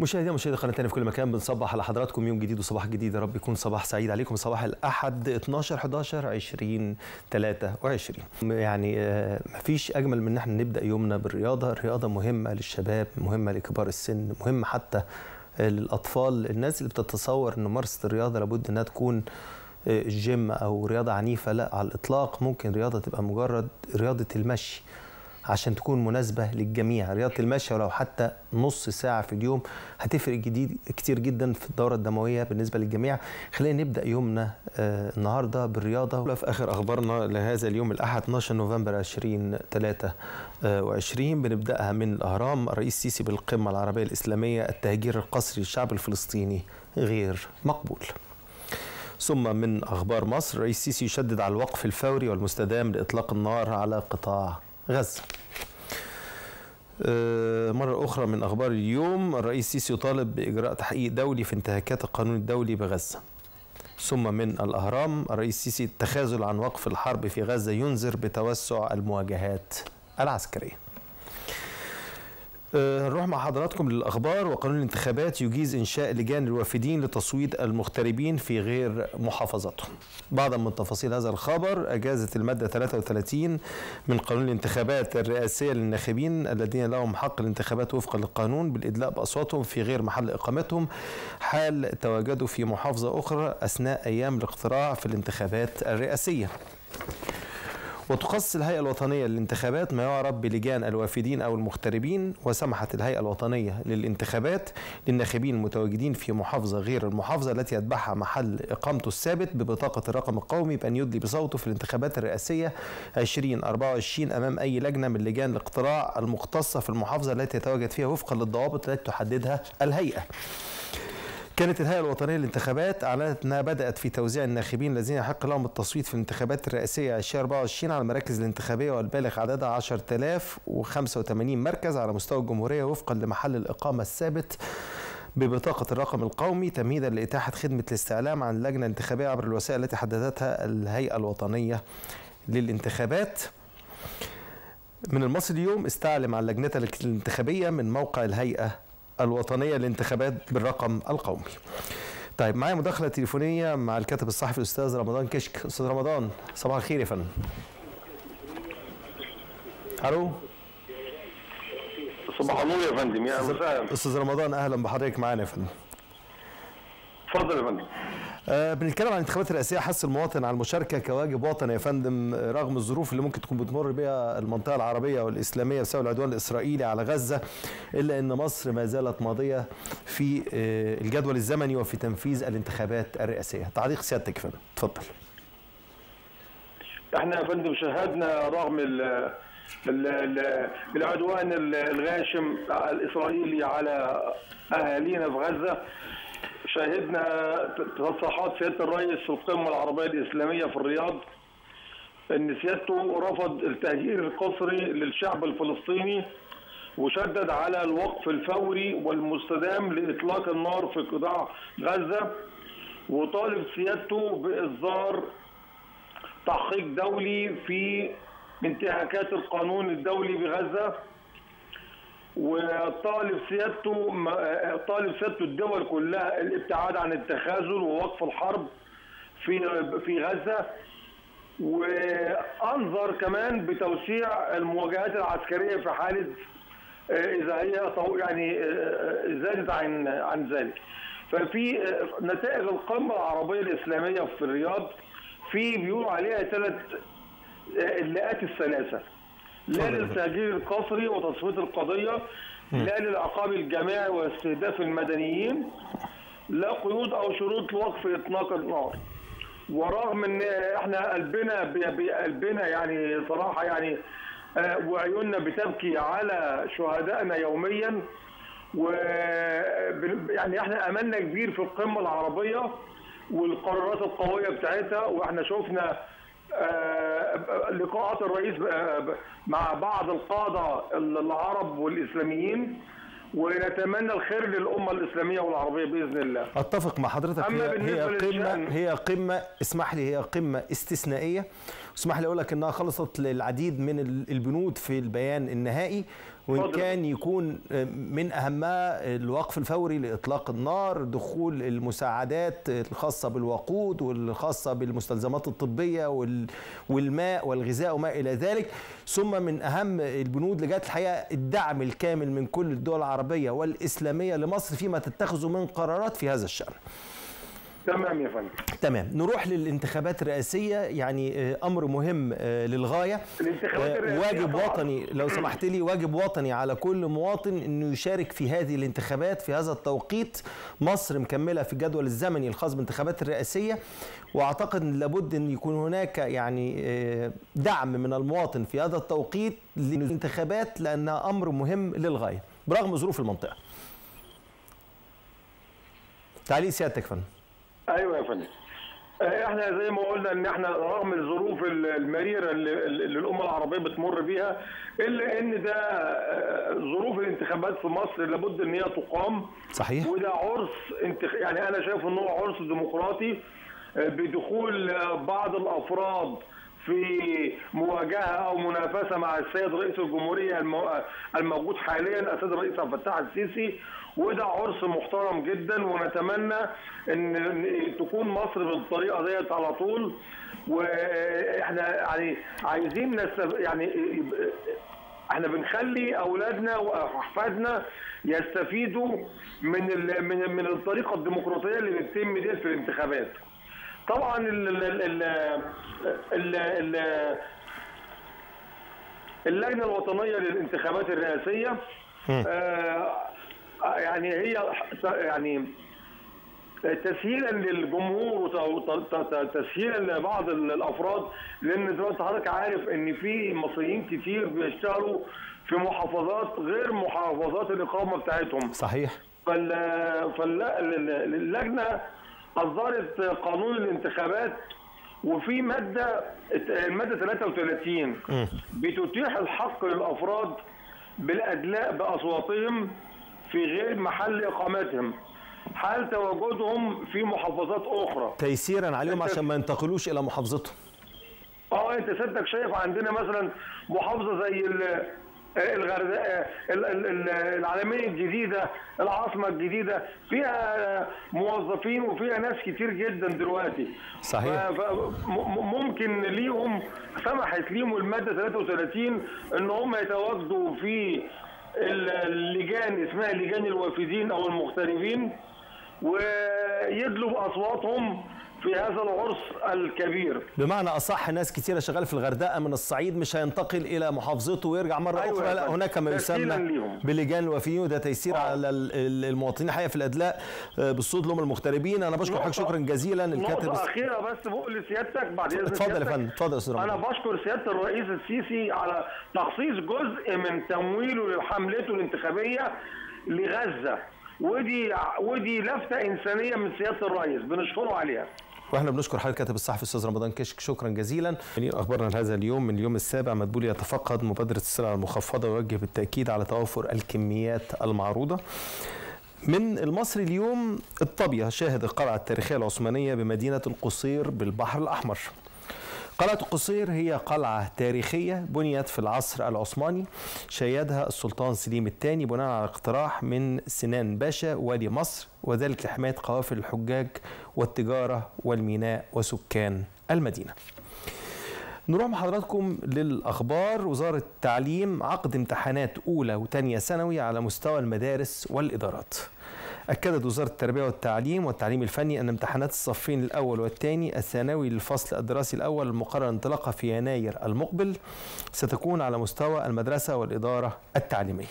مشاهدينا مشاهدي قناه تاني في كل مكان بنصبح على حضراتكم يوم جديد وصباح جديد يا رب يكون صباح سعيد عليكم صباح الاحد 12 11 20 23 يعني آه، مفيش اجمل من ان احنا نبدا يومنا بالرياضه الرياضه مهمه للشباب مهمه لكبار السن مهمه حتى آه، للاطفال الناس اللي بتتصور ان ممارسه الرياضه لابد انها تكون آه، الجيم او رياضه عنيفه لا على الاطلاق ممكن رياضه تبقى مجرد رياضه المشي عشان تكون مناسبة للجميع رياضة المشي ولو حتى نص ساعة في اليوم هتفرق جديد كتير جدا في الدورة الدموية بالنسبة للجميع خلينا نبدأ يومنا آه النهاردة بالرياضة في آخر أخبارنا لهذا اليوم الأحد 12 نوفمبر 2023 بنبدأها من الأهرام الرئيس السيسي بالقمة العربية الإسلامية التهجير القسري للشعب الفلسطيني غير مقبول ثم من أخبار مصر الرئيس السيسي يشدد على الوقف الفوري والمستدام لإطلاق النار على قطاع غزة آه، مرة أخرى من أخبار اليوم الرئيس السيسي يطالب بإجراء تحقيق دولي في انتهاكات القانون الدولي بغزة ثم من الأهرام الرئيس السيسي التخاذل عن وقف الحرب في غزة ينذر بتوسع المواجهات العسكرية آه، نروح مع حضراتكم للأخبار وقانون الانتخابات يجيز إنشاء لجان الوافدين لتصويت المغتربين في غير محافظتهم بعض من تفاصيل هذا الخبر أجازت المادة 33 من قانون الانتخابات الرئاسية للناخبين الذين لهم حق الانتخابات وفقا للقانون بالإدلاء بأصواتهم في غير محل إقامتهم حال تواجدوا في محافظة أخرى أثناء أيام الاقتراع في الانتخابات الرئاسية وتخصص الهيئة الوطنية للانتخابات ما يعرف بلجان الوافدين أو المغتربين وسمحت الهيئة الوطنية للانتخابات للناخبين المتواجدين في محافظة غير المحافظة التي يتبعها محل إقامته الثابت ببطاقة الرقم القومي بأن يدلي بصوته في الانتخابات الرئاسية 2024 أمام أي لجنة من لجان الاقتراع المختصة في المحافظة التي يتواجد فيها وفقا للضوابط التي تحددها الهيئة كانت الهيئة الوطنية للانتخابات أعلنت أنها بدأت في توزيع الناخبين الذين يحق لهم التصويت في الانتخابات الرئاسية 2024 على المراكز الانتخابية والبالغ عددها 10085 مركز على مستوى الجمهورية وفقا لمحل الإقامة الثابت ببطاقة الرقم القومي تمهيدا لإتاحة خدمة الاستعلام عن اللجنة الانتخابية عبر الوسائل التي حددتها الهيئة الوطنية للانتخابات من المصري اليوم استعلم عن لجنتها الانتخابية من موقع الهيئة الوطنية للانتخابات بالرقم القومي طيب معايا مداخلة تليفونية مع الكاتب الصحفي الأستاذ رمضان كشك أستاذ رمضان صباح الخير يا فندم ألو صباح النور يا فندم يا اهلا وسهلا أستاذ رمضان أهلا بحضرتك معانا يا فندم اتفضل يا فندم آه بنتكلم عن الانتخابات الرئاسيه حث المواطن على المشاركه كواجب وطني يا فندم آه، رغم الظروف اللي ممكن تكون بتمر بها المنطقه العربيه والاسلاميه بسبب العدوان الاسرائيلي على غزه الا ان مصر ما زالت ماضيه في آه الجدول الزمني وفي تنفيذ الانتخابات الرئاسيه تعليق سيادتك يا فندم اتفضل احنا يا فندم شاهدنا رغم ال ال ال العدوان ال- الغاشم الاسرائيلي على اهالينا في غزه شاهدنا تصريحات سياده الرئيس في القمه العربيه الاسلاميه في الرياض ان سيادته رفض التهجير القسري للشعب الفلسطيني وشدد على الوقف الفوري والمستدام لاطلاق النار في قطاع غزه وطالب سيادته باصدار تحقيق دولي في انتهاكات القانون الدولي بغزه وطالب سيادته ما- طالب سيادته الدول كلها الابتعاد عن التخاذل ووقف الحرب في في غزه وانظر كمان بتوسيع المواجهات العسكريه في حاله آه، اذا هي طو- يعني آه، زادت عن عن ذلك ففي آه، نتائج القمه العربيه الاسلاميه في الرياض في بيقولوا عليها ثلاث اللاءات الثلاثه لا اتفضل. للتهجير القسري وتصفيه القضيه لا للعقاب الجماعي واستهداف المدنيين لا قيود او شروط لوقف اطلاق النار ورغم ان احنا قلبنا بي- بي- قلبنا يعني صراحه يعني آه، وعيوننا بتبكي على شهدائنا يوميا و بن- يعني احنا املنا كبير في القمه العربيه والقرارات القويه بتاعتها واحنا شفنا آه، لقاءات الرئيس ب- ب- مع بعض القاده العرب والاسلاميين ونتمنى الخير للامه الاسلاميه والعربيه باذن الله. اتفق مع حضرتك أما هي, هي بالنسبة قمه للشأن- هي قمه اسمح لي هي قمه استثنائيه اسمح لي اقول لك انها خلصت للعديد من ال- البنود في البيان النهائي وإن اتفضل. كان يكون من أهمها الوقف الفوري لإطلاق النار دخول المساعدات الخاصة بالوقود والخاصة بالمستلزمات الطبية وال- والماء والغذاء وما إلى ذلك ثم من أهم البنود لجات الحقيقة الدعم الكامل من كل الدول العربية والإسلامية لمصر فيما تتخذه من قرارات في هذا الشأن تمام يا فندم تمام نروح للانتخابات الرئاسية يعني آه، أمر مهم آه، للغاية الانتخابات آه، الرئاسية واجب طبعاً. وطني لو سمحت لي واجب وطني على كل مواطن انه يشارك في هذه الانتخابات في هذا التوقيت مصر مكمله في الجدول الزمني الخاص بالانتخابات الرئاسيه واعتقد ان لابد ان يكون هناك يعني آه، دعم من المواطن في هذا التوقيت للانتخابات لانها امر مهم للغايه برغم ظروف المنطقه. تعليق سيادتك يا فندم. ايوه يا فندم آه، احنا زي ما قلنا ان احنا رغم الظروف ال- المريره اللي, اللي الامه العربيه بتمر بيها الا ان ده آه، ظروف الانتخابات في مصر لابد ان هي تقام صحيح؟ وده عرس انتخ... يعني انا شايف ان هو عرس ديمقراطي آه، بدخول آه، بعض الافراد في مواجهه او منافسه مع السيد رئيس الجمهوريه المو... الموجود حاليا السيد الرئيس عبد الفتاح السيسي وده عرس محترم جدا ونتمنى ان إن تكون مصر بالطريقه ديت على طول واحنا يعني عايزين نستف... يعني يبقى- احنا بنخلي اولادنا واحفادنا يستفيدوا من ال من من الطريقه الديمقراطيه اللي بتتم دي في الانتخابات. طبعا ال ال ال ال ال اللجنه الوطنيه للانتخابات الرئاسيه آه يعني هي يعني تسهيلا للجمهور وتسهيلا لبعض الافراد لان زي ما انت حضرتك عارف ان في مصريين كتير بيشتغلوا في محافظات غير محافظات الاقامه بتاعتهم صحيح فال فاللجنه اصدرت قانون الانتخابات وفي ماده الماده 33 بتتيح الحق للافراد بالادلاء باصواتهم في غير محل اقامتهم حال تواجدهم في محافظات اخرى تيسيرا عليهم عشان ما ينتقلوش الى محافظتهم. اه انت سيادتك شايف عندنا مثلا محافظه زي ال- الغردقه ال- ال- ال- العالميه الجديده العاصمه الجديده فيها موظفين وفيها ناس كتير جدا دلوقتي صحيح. ف- ف- م- ممكن ليهم سمحت ليهم الماده 33 ان هم يتواجدوا في ال- اللجان اسمها لجان الوافدين او المغتربين ويدلوا باصواتهم في هذا العرس الكبير بمعنى اصح ناس كثيره شغاله في الغردقه من الصعيد مش هينتقل الى محافظته ويرجع مره أيوة اخرى يا لا فندم. هناك ما تسهيلاً يسمى ليهم. بلجان الوفيين وده تيسير آه. على ال- ال- المواطنين الحقيقه في الادلاء آه، بالصوت لهم المغتربين انا بشكر حضرتك نقطة- شكرا جزيلا الكاتب نقطة أخيرة بس بقول لسيادتك بعد إذن اتفضل يا سيادتك. فندم اتفضل يا استاذ أنا رمضان بشكر سيادة الرئيس السيسي على تخصيص جزء من تمويله لحملته الانتخابية لغزة ودي ودي لفتة إنسانية من سيادة الرئيس بنشكره عليها واحنا بنشكر حضرتك كاتب الصحفي الاستاذ رمضان كشك شكرا جزيلا يعني اخبارنا لهذا اليوم من اليوم السابع مدبولي يتفقد مبادره السلع المخفضه ويوجه بالتاكيد على توافر الكميات المعروضه من المصري اليوم الطابية شاهد القلعة التاريخية العثمانية بمدينة القصير بالبحر الأحمر قلعة القصير هي قلعة تاريخية بنيت في العصر العثماني شيدها السلطان سليم الثاني بناء على اقتراح من سنان باشا والي مصر وذلك لحماية قوافل الحجاج والتجارة والميناء وسكان المدينة نروح مع حضراتكم للأخبار وزارة التعليم عقد امتحانات أولى وتانية ثانوي على مستوى المدارس والإدارات أكدت وزارة التربية والتعليم والتعليم الفني أن امتحانات الصفين الأول والثاني الثانوي للفصل الدراسي الأول المقرر انطلاقها في يناير المقبل ستكون على مستوى المدرسة والإدارة التعليمية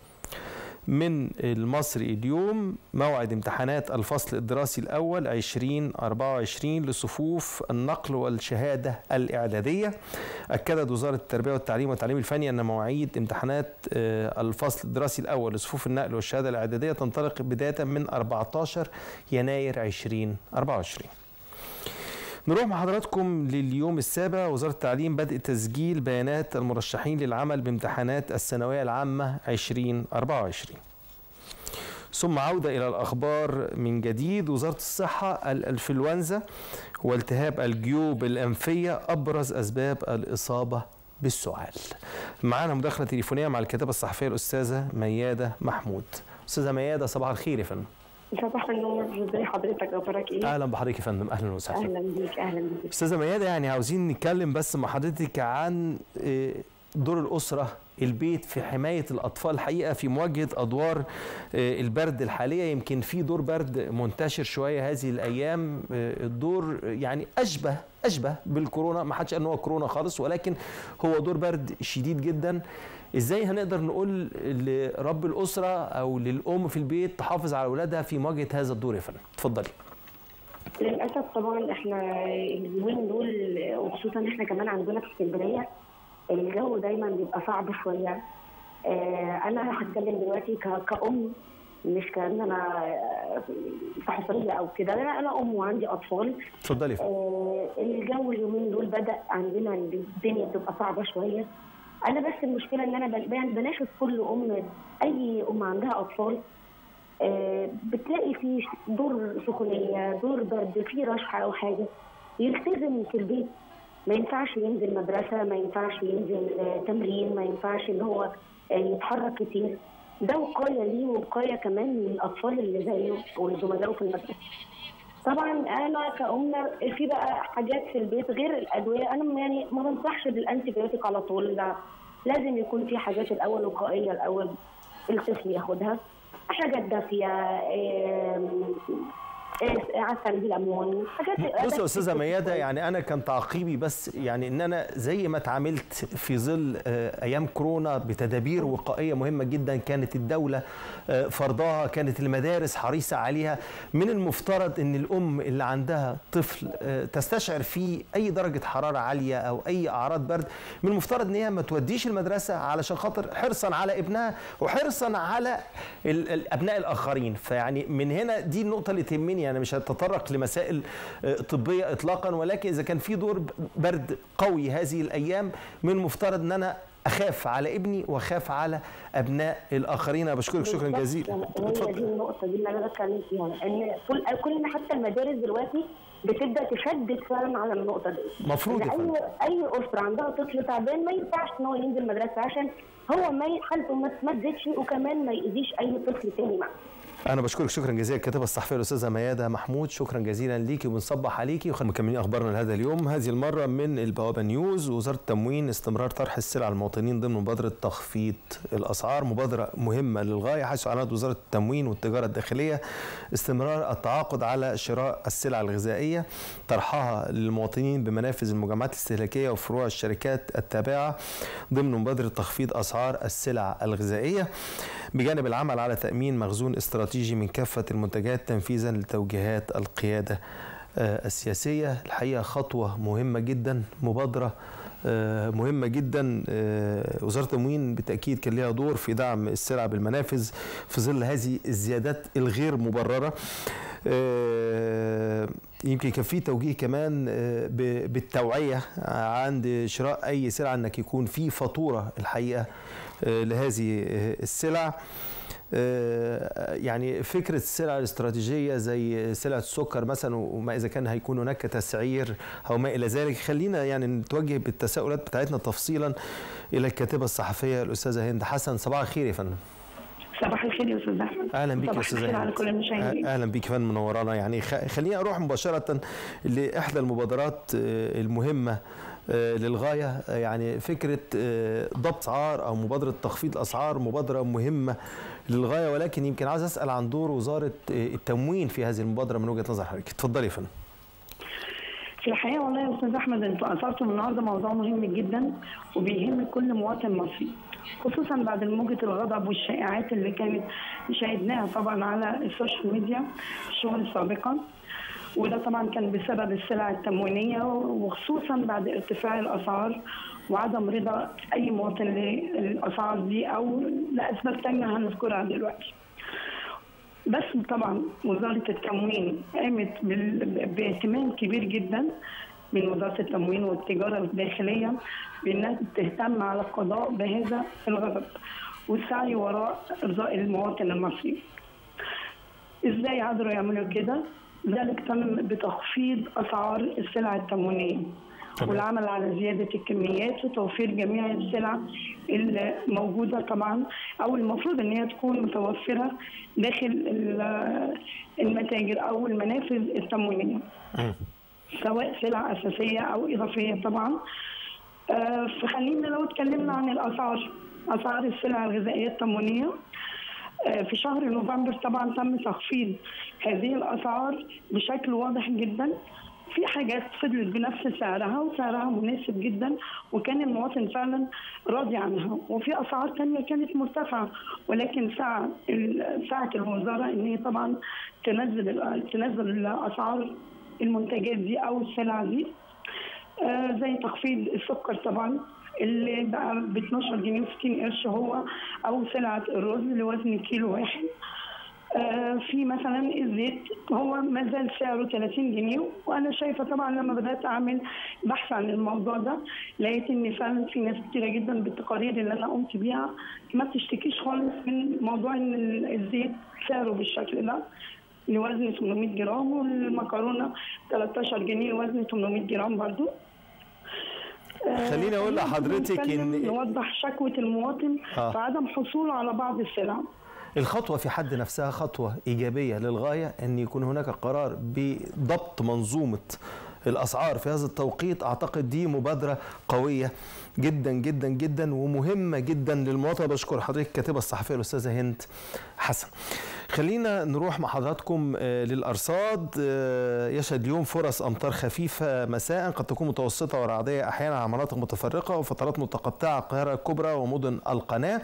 من المصري اليوم موعد امتحانات الفصل الدراسي الأول 2024 لصفوف النقل والشهادة الإعدادية أكدت وزارة التربية والتعليم والتعليم الفني أن مواعيد امتحانات آه، الفصل الدراسي الأول لصفوف النقل والشهادة الإعدادية تنطلق بداية من 14 يناير 2024 نروح مع حضراتكم لليوم السابع وزارة التعليم بدء تسجيل بيانات المرشحين للعمل بامتحانات الثانوية العامة 2024 ثم عودة إلى الأخبار من جديد وزارة الصحة الإنفلونزا والتهاب الجيوب الأنفية أبرز أسباب الإصابة بالسؤال معانا مداخله تليفونيه مع الكاتبه الصحفيه الاستاذه مياده محمود استاذه مياده صباح الخير يا فندم صباح النور ازي حضرتك اخبارك ايه؟ اهلا بحضرتك يا فندم اهلا وسهلا اهلا بيك اهلا بيك استاذه مياده يعني عاوزين نتكلم بس مع حضرتك عن آه، دور الاسره البيت في حمايه الاطفال الحقيقه في مواجهه ادوار آه، البرد الحاليه يمكن في دور برد منتشر شويه هذه الايام آه، الدور يعني اشبه اشبه بالكورونا ما حدش قال ان هو كورونا خالص ولكن هو دور برد شديد جدا ازاي هنقدر نقول لرب الاسره او للام في البيت تحافظ على اولادها في مواجهه هذا الدور يا فندم اتفضلي للاسف طبعا احنا اليومين دول وخصوصا احنا كمان عندنا في اسكندريه الجو دايما بيبقى صعب شويه آه، انا هتكلم دلوقتي ك- كأم مش كأن انا آه، صحفيه او كده لا انا ام وعندي اطفال اتفضلي يا فندم آه، الجو اليومين دول بدا عندنا الدنيا بتبقى صعبه شويه انا بس المشكله ان انا بن- بناشد كل ام اي ام عندها اطفال آه، بتلاقي في دور سخونيه دور برد في رشحه او حاجه يلتزم في البيت ما ينفعش ينزل مدرسه ما ينفعش ينزل آه، تمرين ما ينفعش ان هو آه، يتحرك كتير ده وقايه ليه ووقايه كمان من الاطفال اللي زيه وزملائه في المدرسه طبعا انا كأم في بقى حاجات في البيت غير الادويه انا يعني ما بنصحش بالانتيبيوتيك على طول لا لازم يكون في حاجات الاول وقائيه الاول الطفل ياخدها حاجات دافيه آم، آه، عسل بليمون حاجات بص يا استاذه مياده يعني انا كان تعقيبي بس يعني ان انا زي ما اتعاملت في ظل آه، ايام كورونا بتدابير وقائيه مهمه جدا كانت الدوله آه، فرضها كانت المدارس حريصه عليها من المفترض ان الام اللي عندها طفل آه، تستشعر فيه اي درجه حراره عاليه او اي اعراض برد من المفترض ان هي ما توديش المدرسه علشان خاطر حرصا على ابنها وحرصا على ال- الابناء الاخرين فيعني من هنا دي النقطه اللي تهمني انا مش هتطرق لمسائل آه، طبيه اطلاقا ولكن اذا كان في دور ب- برد قوي هذه الايام من المفترض ان انا اخاف على ابني واخاف على ابناء الاخرين انا بشكرك شكرا بالظبط. جزيلا يعني هي دي اتفضل النقطة دي اللي أنا بتكلم فيها إن كل كل حتى المدارس دلوقتي بتبدأ تشدد فعلا على النقطة دي. مفروض إن يا فندم. أي أي أسرة عندها طفل تعبان ما ينفعش إن هو ينزل مدرسة عشان هو ما ي- حالته ما ما تزيدش وكمان ما يأذيش أي طفل تاني معاه. انا بشكرك شكرا جزيلا الكاتبه الصحفيه الاستاذه مياده محمود شكرا جزيلا ليكي وبنصبح عليكي وخلينا مكملين اخبارنا لهذا اليوم هذه المره من البوابه نيوز وزاره التموين استمرار طرح السلع المواطنين ضمن مبادره تخفيض الاسعار مبادره مهمه للغايه حيث اعلنت وزاره التموين والتجاره الداخليه استمرار التعاقد على شراء السلع الغذائيه طرحها للمواطنين بمنافذ المجمعات الاستهلاكيه وفروع الشركات التابعه ضمن مبادره تخفيض اسعار السلع الغذائيه بجانب العمل على تامين مخزون استراتيجي من كافه المنتجات تنفيذا لتوجيهات القياده آه، السياسيه الحقيقه خطوه مهمه جدا مبادره آه، مهمة جدا آه، وزارة التموين بالتأكيد كان لها دور في دعم السلع بالمنافذ في ظل هذه الزيادات الغير مبررة آه، يمكن كان في توجيه كمان آه، ب- بالتوعية عند شراء أي سلعة أنك يكون في فاتورة الحقيقة آه، لهذه آه، السلع آه، يعني فكرة السلع الاستراتيجية زي سلعة السكر مثلا وما إذا كان هيكون هناك تسعير أو ما إلى ذلك خلينا يعني نتوجه بالتساؤلات بتاعتنا تفصيلا إلى الكاتبة الصحفية الأستاذة هند حسن صباح الخير يا فندم صباح الخير يا أستاذ أحمد. اهلا بيك يا صباح استاذه الخير على هند. كل المشاهدين. اهلا بيك يا فندم منورانا يعني خ- خليني اروح مباشره لاحدى المبادرات آه، المهمه آه، للغايه آه، يعني فكره آه، ضبط اسعار او مبادره تخفيض الاسعار مبادره مهمه للغايه ولكن يمكن عايز اسال عن دور وزاره آه، التموين في هذه المبادره من وجهه نظر حضرتك اتفضلي يا فندم في الحقيقه والله يا استاذ احمد انتوا اثرتوا النهارده موضوع مهم جدا وبيهم كل مواطن مصري خصوصا بعد موجة الغضب والشائعات اللي كانت شاهدناها طبعا على السوشيال ميديا في الشهور السابقه وده طبعا كان بسبب السلع التموينيه وخصوصا بعد ارتفاع الاسعار وعدم رضا اي مواطن للاسعار دي او لاسباب تانية هنذكرها دلوقتي. بس طبعا وزارة التموين قامت بال- باهتمام كبير جدا من وزارة التموين والتجارة الداخلية بأنها تهتم على القضاء بهذا الغضب والسعي وراء إرضاء المواطن المصري. إزاي قدروا يعملوا كده؟ ذلك تم بتخفيض أسعار السلع التموينية تمام. والعمل على زياده الكميات وتوفير جميع السلع الموجوده طبعا او المفروض ان هي تكون متوفره داخل ال- المتاجر او المنافذ التموينيه مم. سواء سلع اساسيه او اضافيه طبعا آه، فخلينا لو اتكلمنا عن الاسعار اسعار السلع الغذائيه التموينيه آه، في شهر نوفمبر طبعا تم تخفيض هذه الاسعار بشكل واضح جدا في حاجات فضلت بنفس سعرها وسعرها مناسب جدا وكان المواطن فعلا راضي عنها وفي اسعار تانية كانت مرتفعه ولكن سعى ال- سعت الوزاره ان هي طبعا تنزل ال- تنزل اسعار المنتجات دي او السلع دي آه، زي تخفيض السكر طبعا اللي بقى ب 12 جنيه و60 قرش هو او سلعه الرز لوزن كيلو واحد آه، في مثلا الزيت هو ما زال سعره 30 جنيه وانا شايفه طبعا لما بدات اعمل بحث عن الموضوع ده لقيت ان فعلا في ناس كتيره جدا بالتقارير اللي انا قمت بيها ما بتشتكيش خالص من موضوع ان ال- الزيت سعره بالشكل ده لوزن 800 جرام والمكرونه 13 جنيه لوزن 800 جرام برضو آه، خليني أقول لحضرتك نتكلم- إن- نوضح شكوى المواطن آه. في عدم حصوله على بعض السلع الخطوة في حد نفسها خطوة إيجابية للغاية أن يكون هناك قرار بضبط منظومة الأسعار في هذا التوقيت أعتقد دي مبادرة قوية جدا جدا جدا ومهمة جدا للمواطن بشكر حضرتك الكاتبة الصحفية الأستاذة هند حسن خلينا نروح مع حضراتكم آه، للأرصاد آه، يشهد اليوم فرص أمطار خفيفة مساء قد تكون متوسطة ورعدية أحيانا على مناطق متفرقة وفترات متقطعة القاهرة الكبرى ومدن القناة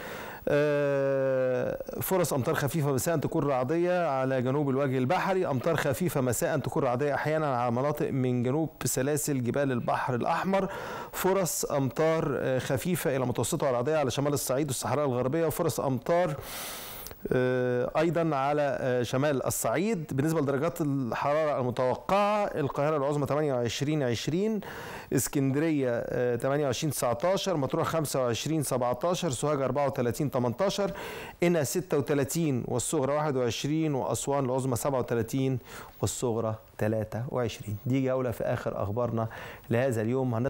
آه، فرص امطار خفيفه مساء تكون رعديه على جنوب الوجه البحري امطار خفيفه مساء تكون رعديه احيانا على مناطق من جنوب سلاسل جبال البحر الاحمر فرص امطار آه، خفيفه الى متوسطه ورعديه على شمال الصعيد والصحراء الغربيه وفرص امطار آه، ايضا على آه، شمال الصعيد بالنسبه لدرجات الحراره المتوقعه القاهره العظمى 28 20 اسكندريه آه، 28 19 مطروح 25 17 سوهاج 34 18 قنا 36 والصغرى 21 واسوان العظمى 37 والصغرى 23 دي جوله في اخر اخبارنا لهذا اليوم